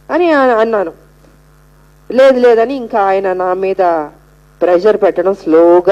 అని ఆ- అన్నాను లేదు లేదని ఇంకా ఆయన నా మీద ప్రెషర్ పెట్టడం స్లోగా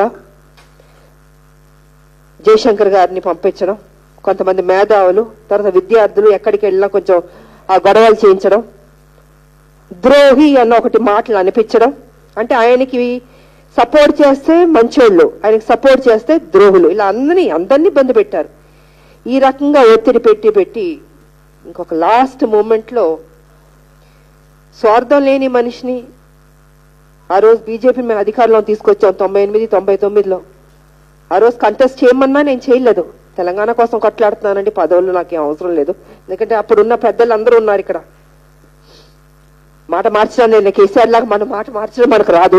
జయశంకర్ గారిని పంపించడం కొంతమంది మేధావులు తర్వాత విద్యార్థులు ఎక్కడికి వెళ్ళినా కొంచెం ఆ గొడవలు చేయించడం ద్రోహి అన్న ఒకటి మాటలు అనిపించడం అంటే ఆయనకి సపోర్ట్ చేస్తే మంచోళ్ళు ఆయనకి సపోర్ట్ చేస్తే ద్రోహులు ఇలా అందరినీ అందరినీ ఇబ్బంది పెట్టారు ఈ రకంగా ఒత్తిడి పెట్టి పెట్టి ఇంకొక లాస్ట్ మూమెంట్లో స్వార్థం లేని మనిషిని ఆ రోజు బీజేపీ మేము అధికారంలో తీసుకొచ్చాం తొంభై ఎనిమిది తొంభై తొమ్మిదిలో ఆ రోజు కంటెస్ట్ చేయమన్నా నేను చేయలేదు తెలంగాణ కోసం కొట్లాడుతున్నానండి పదవులు నాకేం అవసరం లేదు ఎందుకంటే అప్పుడున్న పెద్దలు అందరూ ఉన్నారు ఇక్కడ మాట మార్చడం నేను కేసీఆర్ లాగా మన మాట మార్చడం మనకు రాదు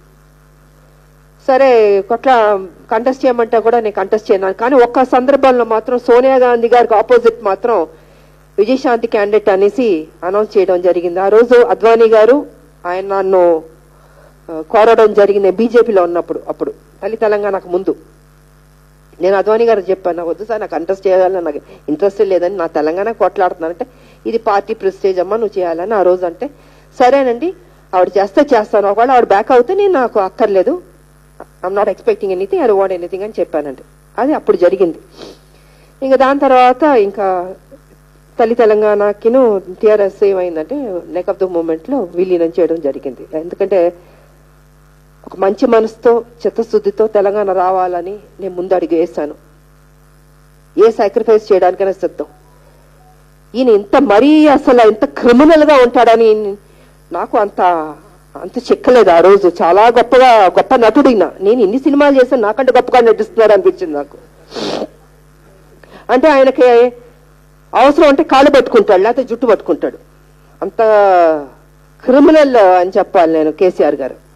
సరే కొట్లా కంటెస్ట్ చేయమంటే కూడా నేను కంటెస్ట్ చేయను కానీ ఒక్క సందర్భంలో మాత్రం సోనియా గాంధీ గారికి ఆపోజిట్ మాత్రం విజయశాంతి క్యాండిడేట్ అనేసి అనౌన్స్ చేయడం జరిగింది ఆ రోజు అద్వానీ గారు ఆయన నన్ను ఆ, కోరడం జరిగింది బీజేపీలో ఉన్నప్పుడు అప్పుడు తల్లి తెలంగాణకు ముందు నేను అద్వానీ గారు చెప్పాను నాకు వద్దు సార్ నాకు కంటెస్ట్ చేయాలని నాకు ఇంట్రెస్ట్ లేదని నా తెలంగాణ కొట్లాడుతున్నానంటే ఇది పార్టీ ప్రెస్టేజ్ అమ్మా నువ్వు చేయాలని ఆ రోజు అంటే సరేనండి ఆవిడ చేస్తే చేస్తాను ఒకవేళ ఆవిడ బ్యాక్ అవుతే నేను నాకు అక్కర్లేదు I'm not expecting anything I want anything అని చెప్పానండి అది అప్పుడు జరిగింది ఇంకా దాని తర్వాత ఇంకా తల్లి తెలంగాణకిను టీఆర్ఎస్ ఏమైందంటే నెక్ ఆఫ్ ద మూమెంట్ లో విలీనం చేయడం జరిగింది ఎందుకంటే ఒక మంచి మనసుతో చిత్తశుద్ధితో తెలంగాణ రావాలని నేను ముందు అడిగి వేశాను ఏ సాక్రిఫైస్ చేయడానికైనా సిద్ధం ఈయన ఇంత మరీ అసలు ఇంత క్రిమినల్ గా ఉంటాడని నాకు అంత అంత చెక్కలేదు ఆ రోజు చాలా గొప్పగా గొప్ప నటుడు ఈయన నేను ఇన్ని సినిమాలు చేశాను నాకంటే గొప్పగా నటిస్తున్నాడు అనిపించింది నాకు అంటే ఆయనకి అవసరం అంటే కాళ్ళు పట్టుకుంటాడు లేకపోతే జుట్టు పట్టుకుంటాడు అంత క్రిమినల్ అని చెప్పాలి నేను కేసీఆర్ గారు